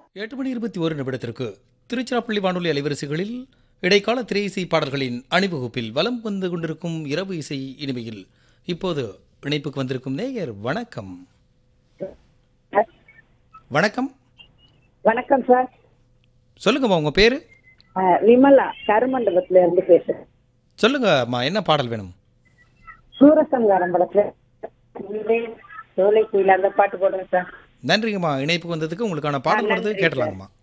எட்டு மணி இருபத்தி ஒரு நிமிடத்திற்கு திருச்சிராப்பள்ளி வானொலி அலைவரிசைகளில் இடைக்கால திரை இசை பாடல்களின் அணிவகுப்பில் வலம் வந்து கொண்டிருக்கும் இரவு இசை இனிமையில் இப்போது இணைப்புக்கு வந்திருக்கும் நேயர் வணக்கம் வணக்கம் வணக்கம் சார் சொல்லுங்கம்மா உங்க பேரு அஹ், விமலா கருமண்டபத்துல இருந்து பேசுறேன் சொல்லுங்கம்மா என்ன பாடல் வேணும் சூரசங்காரம் படத்துல சோலை குயில் அந்த பாட்டு போடுங்க சார் நன்றிங்கம்மா இணைப்புக்கு வந்ததுக்கு உங்களுக்கான பாடல் வருது கேட்டலாங்கம்மா